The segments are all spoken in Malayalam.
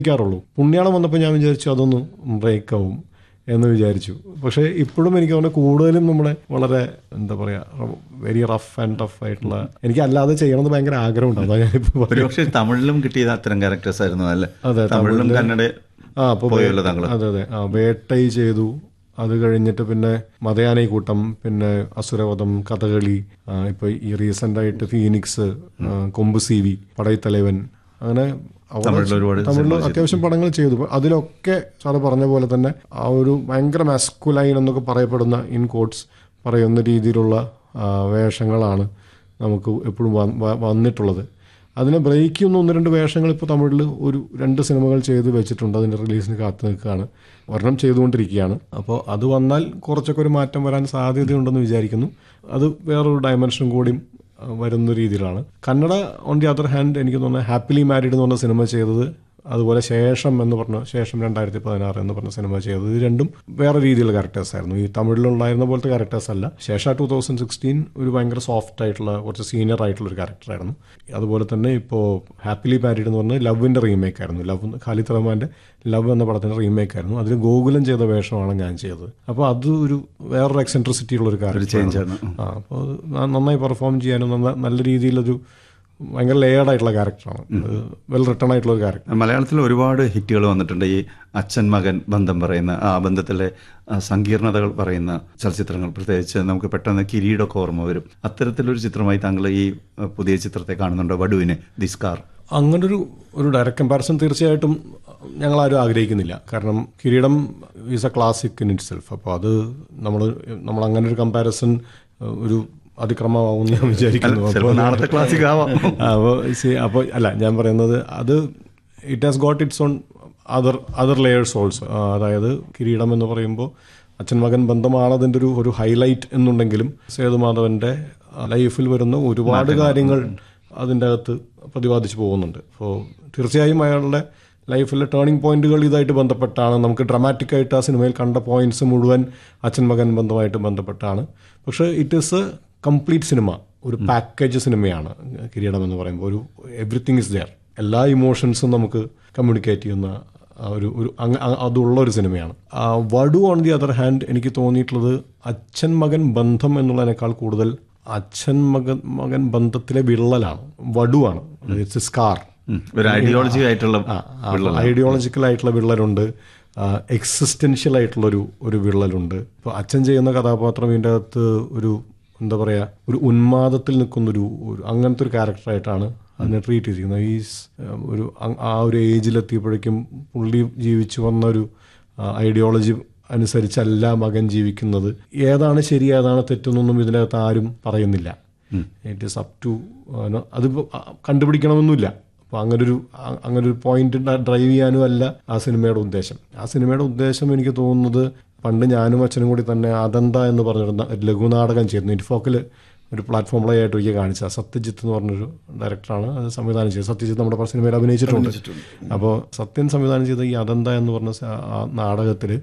ക്കാറുള്ളൂ പുണ്യാളം വന്നപ്പോൾ ഞാൻ വിചാരിച്ചു അതൊന്ന് ബ്രേക്ക് ആവും എന്ന് വിചാരിച്ചു പക്ഷേ ഇപ്പോഴും എനിക്ക് തോന്നുന്നു കൂടുതലും നമ്മളെ വളരെ എന്താ പറയുക വെരി റഫ് ആൻഡ് ടഫ് ആയിട്ടുള്ള എനിക്ക് അല്ലാതെ ചെയ്യണമെന്ന് ഭയങ്കര ആഗ്രഹമുണ്ട് അതാ ഞാനിപ്പോൾ ഒരുപക്ഷെ തമിഴിലും കിട്ടിയത് അത്തരം ക്യാരക്ടേഴ്സ് ആയിരുന്നു അല്ലേ അതെ, തമിഴിലും കന്നഡ ആ അപ്പോൾ പോയല്ലോ താങ്കൾ അതെ അതെ ആ വേട്ടൈ ചെയ്തു അത് കഴിഞ്ഞിട്ട് പിന്നെ മതയാനൈ കൂട്ടം പിന്നെ അസുരവധം കഥകളി ആ, ഇപ്പൊ ഈ റീസെന്റ് ആയിട്ട് ഫീനിക്സ് ആ, കൊമ്പ് സി വി പടയത്തലവൻ അങ്ങനെ അവിടെ തമിഴിൽ ഒരുപാട് തമിഴിൽ അത്യാവശ്യം പടങ്ങൾ ചെയ്തു അപ്പൊ അതിലൊക്കെ സാറ് പറഞ്ഞ പോലെ തന്നെ ആ ഒരു ഭയങ്കര മാസ്കുലൈൻ എന്നൊക്കെ പറയപ്പെടുന്ന ഇൻ കോട്സ് പറയുന്ന രീതിയിലുള്ള ആ, വേഷങ്ങളാണ് നമുക്ക് എപ്പോഴും വ- വ- വന്നിട്ടുള്ളത് അതിനെ ബ്രേക്ക് ചെയ്യുന്ന ഒന്ന് രണ്ട് വേഷങ്ങൾ ഇപ്പോൾ തമിഴിൽ ഒരു രണ്ട് സിനിമകൾ ചെയ്ത് വെച്ചിട്ടുണ്ട് അതിൻ്റെ റിലീസിന് കാത്തു നിൽക്കുകയാണ് ഒരെണ്ണം ചെയ്തുകൊണ്ടിരിക്കുകയാണ് അപ്പോൾ അത് വന്നാൽ കുറച്ചൊക്കെ ഒരു മാറ്റം വരാൻ സാധ്യതയുണ്ടെന്ന് വിചാരിക്കുന്നു അത് വേറൊരു ഡയമെൻഷൻ കൂടിയും ആ, വരുന്ന രീതിയിലാണ് Kannada on the other hand എനിക്ക് തോന്നുന്നത് ഹാപ്പിലി മാരീഡ് എന്ന് പറഞ്ഞ സിനിമ ചെയ്തത് അതുപോലെ ശേഷം എന്ന് പറഞ്ഞ ശേഷം രണ്ടായിരത്തി പതിനാറ് എന്ന് പറഞ്ഞ സിനിമ ചെയ്തത് ഇത് രണ്ടും വേറെ രീതിയിലുള്ള ക്യാരക്ടേഴ്സ് ആയിരുന്നു ഈ തമിഴിലുണ്ടായിരുന്ന പോലത്തെ ക്യാരക്ടേഴ്സ് അല്ല ശേഷ ടൂ തൗസൻഡ് സിക്സ്റ്റീൻ ഒരു ഭയങ്കര സോഫ്റ്റ് ആയിട്ടുള്ള കുറച്ച് സീനിയർ ആയിട്ടുള്ള ഒരു ക്യാരക്ടറായിരുന്നു അതുപോലെ തന്നെ ഇപ്പോൾ ഹാപ്പിലി മാരീഡ് എന്ന് പറഞ്ഞാൽ ലവിൻ്റെ റീമേക്ക് ആയിരുന്നു ലവ് ഖാലിദ് റഹ്മാൻ്റെ ലവ് എന്ന പടത്തിൻ്റെ റീമേക്ക് ആയിരുന്നു അതിൽ ഗോകുലം ചെയ്ത വേഷമാണ് ഞാൻ ചെയ്തത് അപ്പോൾ അത് ഒരു വേറൊരു എക്സെൻട്രിസിറ്റി ഉള്ള ഒരു ചേഞ്ച് ക്യാരക്ടർ ആണ് ആ അപ്പോൾ അത് ന- നന്നായി പെർഫോം ചെയ്യാനും നന്ന- നല്ല രീതിയിലൊരു ഭയങ്കര ലെയർഡ് ആയിട്ടുള്ള ക്യാരക്ടറാണ് വെൽ റിട്ടേൺ ആയിട്ടുള്ള ഒരു ക്യാരക്ടർ മലയാളത്തിൽ ഒരുപാട് ഹിറ്റുകൾ വന്നിട്ടുണ്ട് ഈ അച്ഛൻ മകൻ ബന്ധം പറയുന്ന ആ ബന്ധത്തിലെ ആ, സങ്കീർണതകൾ പറയുന്ന ചലച്ചിത്രങ്ങൾ പ്രത്യേകിച്ച് നമുക്ക് പെട്ടെന്ന് കിരീടമൊക്കെ ഓർമ്മ വരും അത്തരത്തിലൊരു ചിത്രമായി താങ്കൾ ഈ ആ, പുതിയ ചിത്രത്തെ കാണുന്നുണ്ടോ വടുവിനെ ദിസ്കാർ അങ്ങനൊരു ഒരു ഡയറക്റ്റ് കമ്പാരിസൺ തീർച്ചയായിട്ടും ഞങ്ങൾ ആരും ആഗ്രഹിക്കുന്നില്ല കാരണം Kireedam is a classic in itself അപ്പോൾ അത് നമ്മൾ നമ്മൾ അങ്ങനെ ഒരു കമ്പാരിസൺ ഒരു അതിക്രമമാവും ഞാൻ വിചാരിക്കുന്നു ചിലപ്പോൾ അപ്പോൾ നാളത്തെ ക്ലാസിക് ആവാം അപ്പോൾ അപ്പോൾ അല്ല ഞാൻ പറയുന്നത് അത് it has got its on other other layers also അതായത് കിരീടം എന്ന് പറയുമ്പോൾ അച്ഛൻ മകൻ ബന്ധമാണ് അതിൻ്റെ ഒരു ഒരു ഹൈലൈറ്റ് എന്നുണ്ടെങ്കിലും സേതുമാധവൻ്റെ ലൈഫിൽ വരുന്ന ഒരുപാട് കാര്യങ്ങൾ അതിൻ്റെ അകത്ത് പ്രതിപാദിച്ചു പോകുന്നുണ്ട് അപ്പോൾ തീർച്ചയായും അയാളുടെ ലൈഫിലെ ടേണിംഗ് പോയിന്റുകൾ ഇതായിട്ട് ബന്ധപ്പെട്ടാണ് നമുക്ക് ഡ്രമാറ്റിക് ആയിട്ട് ആ സിനിമയിൽ കണ്ട പോയിന്റ്സ് മുഴുവൻ അച്ഛൻ മകൻ ബന്ധമായിട്ട് ബന്ധപ്പെട്ടാണ് പക്ഷേ it is a complete cinema ഒരു പാക്കേജ് സിനിമയാണ് കിരീടം എന്ന് പറയുമ്പോൾ ഒരു എവറിത്തിങ് ഇസ് ദെയർ എല്ലാ ഇമോഷൻസും നമുക്ക് കമ്മ്യൂണിക്കേറ്റ് ചെയ്യുന്ന ആ ഒരു ഒരു അങ്ങ- അ- അതുള്ള ഒരു സിനിമയാണ് ആ, വടു ഓൺ ദി അതർ ഹാൻഡ് എനിക്ക് തോന്നിയിട്ടുള്ളത് അച്ഛൻ മകൻ ബന്ധം എന്നുള്ളതിനേക്കാൾ കൂടുതൽ അച്ഛൻ മകൻ മകൻ ബന്ധത്തിലെ വിള്ളലാണ് വടുവാണ് ഇറ്റ്സ് സ്കാർ ഉം. ഒരു ഐഡിയോളജി ആയിട്ടുള്ള ഐഡിയോളജിക്കൽ ആയിട്ടുള്ള വിള്ളലുണ്ട് എക്സിസ്റ്റൻഷ്യൽ ആയിട്ടുള്ള ഒരു ഒരു വിള്ളലുണ്ട് ഇപ്പോൾ അച്ഛൻ ചെയ്യുന്ന കഥാപാത്രം ഇതിൻ്റെ അകത്ത് ഒരു എന്താ പറയുക ഒരു ഉന്മാദത്തിൽ നിൽക്കുന്നൊരു ഒരു അങ്ങനത്തെ ഒരു ക്യാരക്ടറായിട്ടാണ് അതിനെ ട്രീറ്റ് ചെയ്തിരിക്കുന്നത് ഈ സ്- ഒരു അങ്- ആ ഒരു ഏജിലെത്തിയപ്പോഴേക്കും പുള്ളി ജീവിച്ചു വന്ന ഒരു ഐഡിയോളജി അനുസരിച്ചല്ല മകൻ ജീവിക്കുന്നത് ഏതാണ് ശരി ഏതാണ് തെറ്റെന്നൊന്നും ഇതിനകത്ത് ആരും പറയുന്നില്ല ഇറ്റ് ഈസ് അപ് ടു അത് കണ്ടുപിടിക്കണമെന്നില്ല അപ്പോൾ അങ്ങനൊരു അ- അങ്ങനൊരു പോയിന്റ് ഡ്രൈവ് ചെയ്യാനും അല്ല ആ സിനിമയുടെ ഉദ്ദേശം ആ സിനിമയുടെ ഉദ്ദേശം എനിക്ക് തോന്നുന്നത് പണ്ട് ഞാനും അച്ഛനും കൂടി തന്നെ അദന്ത എന്ന് പറഞ്ഞിരുന്ന ഒരു ലഘുനാടകം ചെയ്യുന്നു ഇൻഫോക്കിൽ ഒരു പ്ലാറ്റ്ഫോം പ്ലേ ആയിട്ട് ഒരിക്കൽ കാണിച്ച സത്യജിത്ത് എന്ന് പറഞ്ഞൊരു ഡയറക്ടറാണ് അത് സംവിധാനം ചെയ്തത് സത്യജിത്ത് നമ്മുടെ പല സിനിമയിൽ അഭിനയിച്ചിട്ടുണ്ട് അപ്പോൾ സത്യൻ സംവിധാനം ചെയ്ത ഈ അദന്ത എന്ന് പറഞ്ഞ സ- ആ നാടകത്തിൽ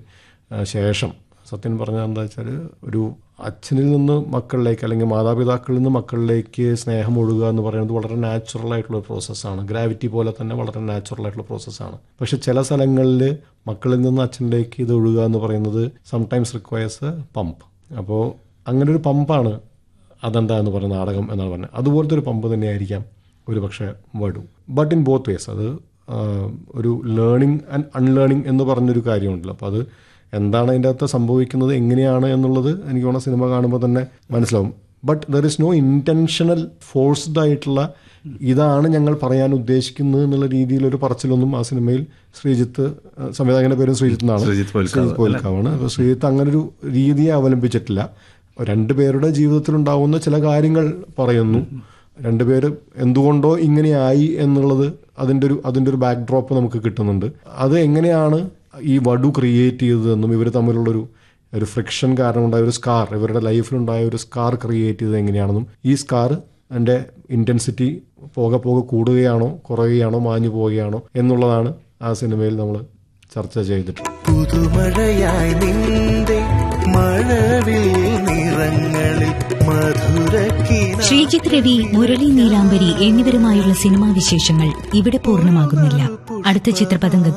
ശേഷം സത്യൻ പറഞ്ഞത് എന്താ വെച്ചാൽ ഒരു അച്ഛനിൽ നിന്ന് മക്കളിലേക്ക് അല്ലെങ്കിൽ മാതാപിതാക്കളിൽ നിന്ന് മക്കളിലേക്ക് സ്നേഹം ഒഴുകുക എന്ന് പറയുന്നത് വളരെ നാച്ചുറൽ ആയിട്ടുള്ള പ്രോസസ്സാണ് ഗ്രാവിറ്റി പോലെ തന്നെ വളരെ നാച്ചുറൽ ആയിട്ടുള്ള പ്രോസസ്സാണ് പക്ഷെ ചില സ്ഥലങ്ങളിൽ മക്കളിൽ നിന്ന് അച്ഛനിലേക്ക് ഇത് ഒഴുകുക എന്ന് പറയുന്നത് സംടൈംസ് റിക്വയർസ് പമ്പ് അപ്പോൾ അങ്ങനെ ഒരു പമ്പാണ് അതെന്താ എന്ന് പറയുന്ന നാടകം എന്നാണ് പറഞ്ഞത് അതുപോലത്തെ ഒരു പമ്പ് തന്നെയായിരിക്കാം ഒരു പക്ഷേ വടു ബട്ട് ഇൻ ബോത്ത് വേസ് അത് ആ, ഒരു ലേണിംഗ് ആൻഡ് അൺലേണിംഗ് എന്ന് പറഞ്ഞൊരു കാര്യമുണ്ടല്ലോ അപ്പോൾ അത് എന്താണ് അതിൻ്റെ അകത്ത് സംഭവിക്കുന്നത് എങ്ങനെയാണ് എന്നുള്ളത് എനിക്ക് തോന്നുന്ന സിനിമ കാണുമ്പോൾ തന്നെ മനസ്സിലാവും but there is no intentional forced ആയിട്ടുള്ള ഇതാണ് ഞങ്ങൾ പറയാൻ ഉദ്ദേശിക്കുന്നത് എന്നുള്ള രീതിയിലൊരു പറച്ചിലൊന്നും ആ സിനിമയിൽ ശ്രീജിത്ത് ആ, സംവിധായകന്റെ പേരും ശ്രീജിത്ത് എന്നാണ് ശ്രീജിത്ത് പോൽക്കാവ്, ശ്രീജിത്ത് പോൽക്കാവാണ് അപ്പോൾ ശ്രീജിത്ത് അങ്ങനൊരു രീതിയെ അവലംബിച്ചിട്ടില്ല രണ്ടുപേരുടെ ജീവിതത്തിലുണ്ടാവുന്ന ചില കാര്യങ്ങൾ പറയുന്നു രണ്ടുപേര് എന്തുകൊണ്ടോ ഇങ്ങനെയായി എന്നുള്ളത് അതിൻ്റെ ഒരു അതിൻ്റെ ഒരു ബാക്ക് ഡ്രോപ്പ് നമുക്ക് കിട്ടുന്നുണ്ട് അത് എങ്ങനെയാണ് ഈ വടു ക്രിയേറ്റ് ചെയ്തതെന്നും ഇവർ തമ്മിലുള്ളൊരു ഒരു ഫ്രിക്ഷൻ കാരണം ഉണ്ടായ ഒരു സ്കാർ ഇവരുടെ ലൈഫിലുണ്ടായ ഒരു സ്കാർ ക്രിയേറ്റ് ചെയ്തത് എങ്ങനെയാണെന്നും ഈ സ്കാർ എൻ്റെ ഇൻറ്റൻസിറ്റി പോകെ പോകെ കൂടുകയാണോ കുറയുകയാണോ മാഞ്ഞു പോവുകയാണോ എന്നുള്ളതാണ് ആ സിനിമയിൽ നമ്മൾ ചർച്ച ചെയ്തിട്ടുള്ളത് പുതുമഴയായി നിന്റെ മഴവിൽ നിറങ്ങളിൽ മധുരക്കിന ശ്രീജിത്ത് രവി മുരളി നീലാംബരി എന്നിവരുമായുള്ള സിനിമാ വിശേഷങ്ങൾ ഇവിടെ പൂർണ്ണമാകുന്നില്ല അടുത്ത ചിത്രപതംഗത്തിൽ